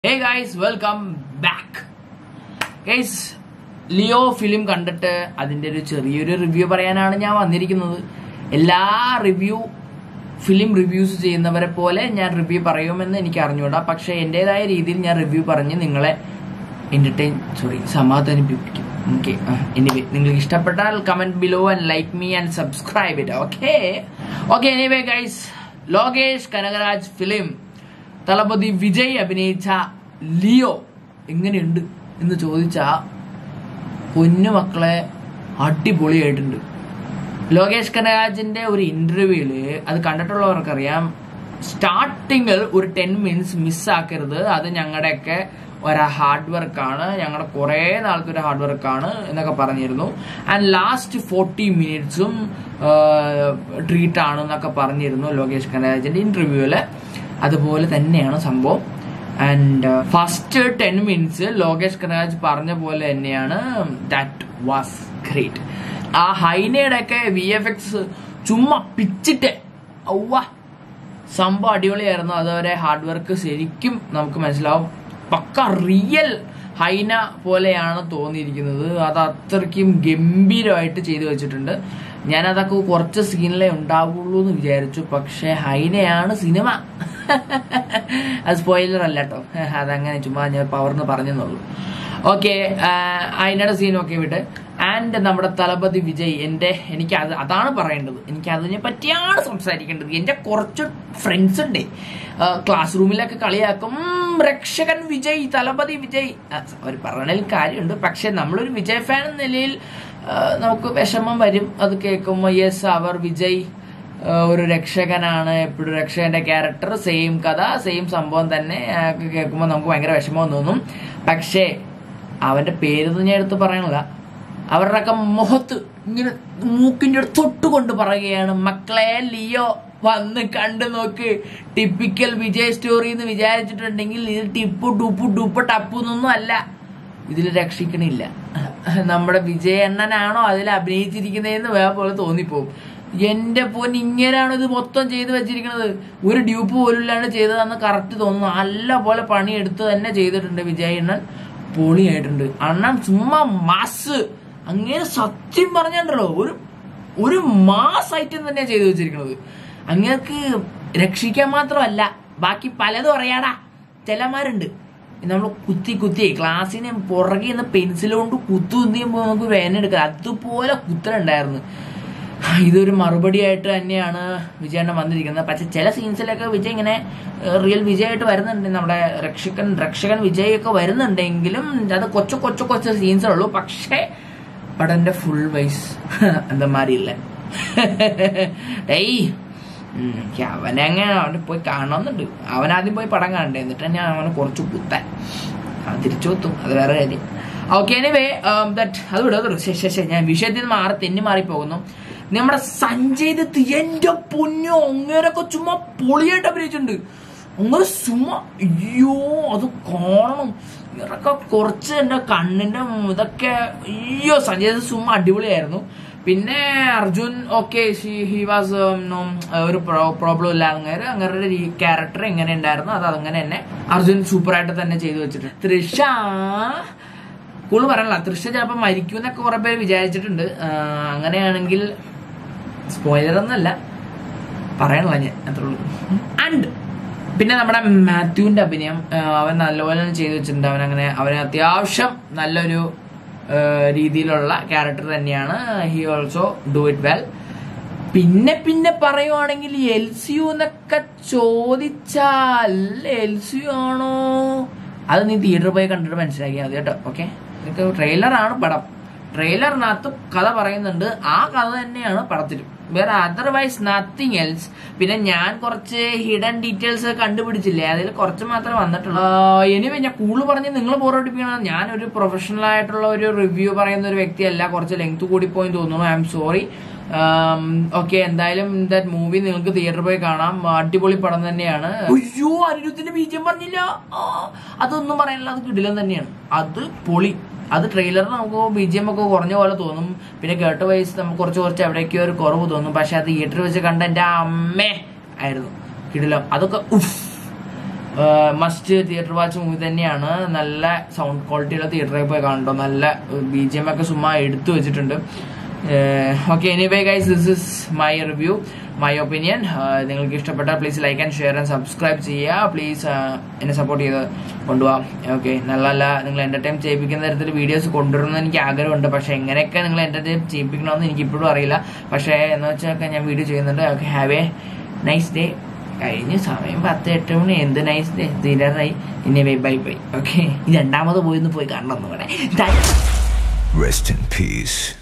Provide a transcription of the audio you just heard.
ഹേ guys welcome back guys Leo film കണ്ടിട്ട് അതിന്റെ ഒരു ചെറിയൊരു റിവ്യൂ പറയാനാണ് ഞാൻ വന്നിരിക്കുന്നത് എല്ലാ റിവ്യൂ ഫിലിം റിവ്യൂസ് ചെയ്യുന്നവരെ പോലെ ഞാൻ റിവ്യൂ പറയുമെന്ന് എനിക്ക് അറിഞ്ഞൂടാ പക്ഷെ എന്റേതായ രീതിയിൽ ഞാൻ റിവ്യൂ പറഞ്ഞ് നിങ്ങളെ എന്റർടൈൻ സോറി സമാധാനിപ്പിക്കും ഓക്കെ എനിവേ നിങ്ങൾക്ക് ഇഷ്ടപ്പെട്ടാൽ comment below and like me and subscribe it okay okay anyway guys Lokesh Kanagaraj film Thalapathy Vijay അഭിനയിച്ച ലിയോ എങ്ങനെയുണ്ട് എന്ന് ചോദിച്ച പൊന്നു മക്കളെ അടിപൊളിയായിട്ടുണ്ട് ലോകേഷ് കനരാജിന്റെ ഒരു ഇന്റർവ്യൂല് അത് കണ്ടിട്ടുള്ളവർക്കറിയാം സ്റ്റാർട്ടിങ്ങിൽ ഒരു ടെൻ മിനിറ്റ്സ് മിസ്സാക്കരുത് അത് ഞങ്ങളുടെയൊക്കെ ഒരു ഹാർഡ് വർക്കാണ് ഞങ്ങളുടെ കുറേ നാളത്തെ ഒരു ഹാർഡ് വർക്കാണ് എന്നൊക്കെ പറഞ്ഞിരുന്നു ആൻഡ് ലാസ്റ്റ് ഫോർട്ടി മിനിറ്റ്സും ട്രീറ്റ് ആണ് എന്നൊക്കെ പറഞ്ഞിരുന്നു ലോകേഷ് കനരാജിന്റെ ഇന്റർവ്യൂവില് അതുപോലെ തന്നെയാണ് സംഭവം and first ten minutes Lokesh Kanaraj പറഞ്ഞ പോലെ തന്നെയാണ് ദാറ്റ് വാസ് ഗ്രേറ്റ് ആ ഹൈനയുടെ ഒക്കെ വി എഫ് എക്സ് ചുമ്മാ പിച്ചിട്ട് ഔവ സംഭവം അടിപൊളിയായിരുന്നു അതുവരെ ഹാർഡ് വർക്ക് ശരിക്കും നമുക്ക് മനസ്സിലാവും പക്ക റിയൽ ഹൈന പോലെയാണ് തോന്നിയിരിക്കുന്നത് അത് അത്രയ്ക്കും ഗംഭീരമായിട്ട് ചെയ്തു വെച്ചിട്ടുണ്ട് ഞാൻ അതൊക്കെ കുറച്ച് സീനിലേ ഉണ്ടാവുള്ളൂ എന്ന് വിചാരിച്ചു പക്ഷെ ഹൈനയാണ് സിനിമ അത് സ്പോയിലർ അല്ല കേട്ടോ അതങ്ങനെ ചുമ്മാ ഞാൻ പവർന്ന് പറഞ്ഞെന്നുള്ളൂ ഓക്കെ ഹൈനയുടെ സീനൊക്കെ വിട്ട് ആൻഡ് നമ്മുടെ തലപതി വിജയ് എൻ്റെ എനിക്ക് അത് അതാണ് പറയേണ്ടത് എനിക്ക് അതിനെ പറ്റിയാണ് സംസാരിക്കേണ്ടത് എൻ്റെ കുറച്ച് ഫ്രണ്ട്സ് ഉണ്ട് ക്ലാസ് റൂമിലൊക്കെ കളിയാക്കും "ഉം, രക്ഷകൻ വിജയ് തലപതി വിജയ് അവർ പറഞ്ഞതിൽ കാര്യമുണ്ട് പക്ഷെ നമ്മളൊരു വിജയ് ഫാൻ എന്ന നിലയിൽ ആ, നമുക്ക് വിഷമം വരും അത് കേൾക്കുമ്പോൾ യെസ് അവർ വിജയ് ആ, ഒരു രക്ഷകനാണ് എപ്പോഴും രക്ഷകന്റെ ക്യാരക്ടർ സെയിം കഥ സെയിം സംഭവം തന്നെ ഒക്കെ കേൾക്കുമ്പോൾ നമുക്ക് ഭയങ്കര വിഷമം തോന്നും പക്ഷേ അവന്റെ പേരൊന്നും ഞാൻ എടുത്ത് പറയണില്ല അവരുടെയൊക്കെ മുഖത്ത് ഇങ്ങനെ മൂക്കിന്റെ അടുത്ത് തൊട്ടുകൊണ്ട് പറയുകയാണ് മക്കളെ ലിയോ വന്ന് കണ്ടു നോക്ക് ടിപ്പിക്കൽ വിജയ് സ്റ്റോറി എന്ന് വിചാരിച്ചിട്ടുണ്ടെങ്കിൽ ഇത് ടിപ്പു ഡുപ്പു ഡുപ്പ് ടപ്പു എന്നൊന്നും അല്ല ഇതിൽ രക്ഷിക്കണില്ല നമ്മുടെ വിജയണ്ണനാണോ അതിൽ അഭിനയിച്ചിരിക്കുന്നതെന്ന് വേറെ പോലെ തോന്നിപ്പോവും എന്റെ പോൻ ഇങ്ങനെയാണ് ഇത് മൊത്തം ചെയ്ത് വെച്ചിരിക്കുന്നത് ഒരു ഡ്യൂപ്പ് പോലും ഇല്ലാണ്ട് ചെയ്തതെന്ന് കറക്റ്റ് തോന്നുന്നു നല്ല പോലെ പണിയെടുത്ത് തന്നെ ചെയ്തിട്ടുണ്ട് വിജയണ്ണൻ പൊളിയായിട്ടുണ്ട് അണ്ണൻ ചുമ്മാ മാസ് അങ്ങനെ സത്യം പറഞ്ഞല്ലോ ഒരു ഒരു മാസ് ഐറ്റം തന്നെയാണ് ചെയ്തു വെച്ചിരിക്കുന്നത് അങ്ങേർക്ക് രക്ഷിക്കാൻ മാത്രമല്ല ബാക്കി പലതും അറിയാടാ ചിലമാരുണ്ട് നമ്മൾ കുത്തി കുത്തി ക്ലാസ്സിന് പുറകെ നിന്ന് പെൻസിൽ കൊണ്ട് കുത്തു കുത്തിയുമ്പോൾ നമുക്ക് വേദന എടുക്കാം അതുപോലെ കുത്തലുണ്ടായിരുന്നു ഇതൊരു മറുപടിയായിട്ട് തന്നെയാണ് വിജയണ്ണൻ വന്നിരിക്കുന്നത് പക്ഷെ ചില സീൻസിലൊക്കെ വിജയ് ഇങ്ങനെ റിയൽ വിജയായിട്ട് വരുന്നുണ്ട് നമ്മുടെ രക്ഷകൻ രക്ഷകൻ വിജയ് ഒക്കെ വരുന്നുണ്ടെങ്കിലും അത് കൊച്ചു കൊച്ചു കൊച്ചു സീൻസേ ഉള്ളൂ പക്ഷേ പടന്റെ ഫുൾ വൈസ് എന്താ മാറിയില്ല ഏയ് ഉം, എനിക്ക് അവനെ അങ്ങനെ അവനെ പോയി കാണണമെന്നുണ്ട് അവനാദ്യം പോയി പടം കാണണ്ടേ എന്നിട്ട് ഞാൻ അവനെ കുറച്ച് കുത്താൻ അവൻ തിരിച്ചു കുത്തും അത് വേറെ കാര്യം ഓക്കെ എനിവേ ദറ്റ് അത് വിടുക ശേഷം ഞാൻ വിഷയത്തിൽ നിന്ന് മാറി തെന്നി മാറി പോകുന്നു നമ്മുടെ സഞ്ജയ് ദത്ത് എന്റെ പൊന്നോ അങ്ങേരൊക്കെ ചുമ്മാ പൊളിയായിട്ട് അഭിനയിച്ചിട്ടുണ്ട് അങ്ങനെ ചുമ്മാ അയ്യോ അത് കാണണം ഇവരൊക്കെ കുറച്ച് എന്റെ കണ്ണിന്റെ ഇതൊക്കെ അയ്യോ സഞ്ജയ് ദത്ത് ചുമ്മാ അടിപൊളിയായിരുന്നു പിന്നെ അർജുൻ ഓക്കെ ഹി വാസ് ഒരു പ്രോബ്ലം ഇല്ല അങ്ങനെ അങ്ങരുടെ ഈ ക്യാരക്ടർ എങ്ങനെ ഉണ്ടായിരുന്നു അത് അങ്ങനെ തന്നെ അർജുൻ സൂപ്പറായിട്ട് തന്നെ ചെയ്തു വെച്ചിട്ടുണ്ട് തൃഷ കൂടുതൽ പറയണില്ല തൃഷ ചിലപ്പോൾ മരിക്കും എന്നൊക്കെ കുറെ പേര് വിചാരിച്ചിട്ടുണ്ട് ആ, അങ്ങനെയാണെങ്കിൽ സ്പോയിലർ ഒന്നല്ല പറയണില്ല ഞാൻ അത്രേ ഉള്ളൂ ആൻഡ് പിന്നെ നമ്മുടെ മാത്യുവിന്റെ അഭിനയം ആ, അവൻ നല്ലപോലെ തന്നെ ചെയ്തു വെച്ചിട്ടുണ്ട് അവൻ അങ്ങനെ അവന് അത്യാവശ്യം നല്ലൊരു ആ, രീതിയിലുള്ള ക്യാരക്ടർ തന്നെയാണ് he also do it well പിന്നെ പിന്നെ പറയുവാണെങ്കിൽ എൽ സി യു എന്നൊക്കെ ചോദിച്ചാൽ എൽ സി യു ആണോ അത് നീ തിയേറ്ററിൽ പോയി കണ്ടിട്ട് മനസ്സിലാക്കിയാൽ മതി കേട്ടോ ഓക്കെ ഇതൊക്കെ ട്രെയിലറാണ് പടം ട്രെയിലറിനകത്ത് കഥ പറയുന്നുണ്ട് ആ കഥ തന്നെയാണ് പടത്തിലും വേറെ അതർവൈസ് നത്തിങ് എൽസ് പിന്നെ ഞാൻ കുറച്ച് ഹിഡൻ ഡീറ്റെയിൽസ് കണ്ടുപിടിച്ചില്ലേ അതിൽ കുറച്ച് മാത്രമേ വന്നിട്ടുള്ളൂ എനിവേ ഞാൻ കൂടുതൽ പറഞ്ഞ് നിങ്ങൾ ബോറടിപ്പിക്കണം ഞാൻ ഒരു പ്രൊഫഷണൽ ആയിട്ടുള്ള ഒരു റിവ്യൂ പറയുന്ന ഒരു വ്യക്തിയല്ല കുറച്ച് ലെങ്ത് കൂടി പോയി തോന്നുന്നു ഐ എം സോറി ഓക്കെ എന്തായാലും ദാറ്റ് മൂവി നിങ്ങൾക്ക് തിയേറ്ററിൽ പോയി കാണാം അടിപൊളി പടം തന്നെയാണ് അയ്യോ അനിരുദ്ധന്റെ ബീജം പറഞ്ഞില്ല ആ, അതൊന്നും പറയാനില്ല അത് കിടിലം തന്നെയാണ് അത് പൊളി അത് ട്രെയിലറിൽ നമുക്ക് ബി ജി എം ഒക്കെ കുറഞ്ഞ പോലെ തോന്നും പിന്നെ കേട്ട വയസ്സ് നമുക്ക് കുറച്ച് കുറച്ച് എവിടേക്കോ ഒരു കുറവ് തോന്നും പക്ഷെ അത് തിയേറ്ററിൽ വെച്ച് കണ്ട എൻ്റെ അമ്മേ ആയിരുന്നു കിടിലം അതൊക്കെ ഉഫ് മസ്റ്റ് തിയേറ്റർ വാച്ച് മൂവി തന്നെയാണ് നല്ല സൗണ്ട് ക്വാളിറ്റിയുള്ള തിയേറ്ററിൽ പോയി കാണട്ടോ നല്ല ബി ജി എം ഒക്കെ ചുമ്മാ എടുത്തു വെച്ചിട്ടുണ്ട് okay anyway guys this is my review my opinion നിങ്ങൾക്ക് ഇഷ്ടപ്പെട്ടാൽ please like and share and subscribe ചെയ്യുക പ്ലീസ് എന്നെ സപ്പോർട്ട് ചെയ്ത് കൊണ്ടുപോകാം ഓക്കെ നല്ല നല്ല നിങ്ങൾ എന്റർടൈൻ ചെയ്യിപ്പിക്കുന്ന തരത്തിൽ വീഡിയോസ് കൊണ്ടുവരണമെന്ന് എനിക്ക് ആഗ്രഹമുണ്ട് പക്ഷെ എങ്ങനെയൊക്കെ നിങ്ങൾ എന്റർടൈൻ ചെയ്യിപ്പിക്കണമെന്ന് എനിക്ക് ഇപ്പോഴും അറിയില്ല പക്ഷേ എന്ന് വെച്ചാൽ ഞാൻ വീഡിയോ ചെയ്യുന്നുണ്ട് okay have a nice day കഴിഞ്ഞ സമയം പത്ത് എട്ട് മണി എന്ത് നൈസ് ഡേ തീരാറായി ഇനി ബൈ ബൈ ബൈ ഓക്കെ രണ്ടാമത് പോയി ഒന്ന് പോയി കാണണം നമ്മുടെ Rest in peace.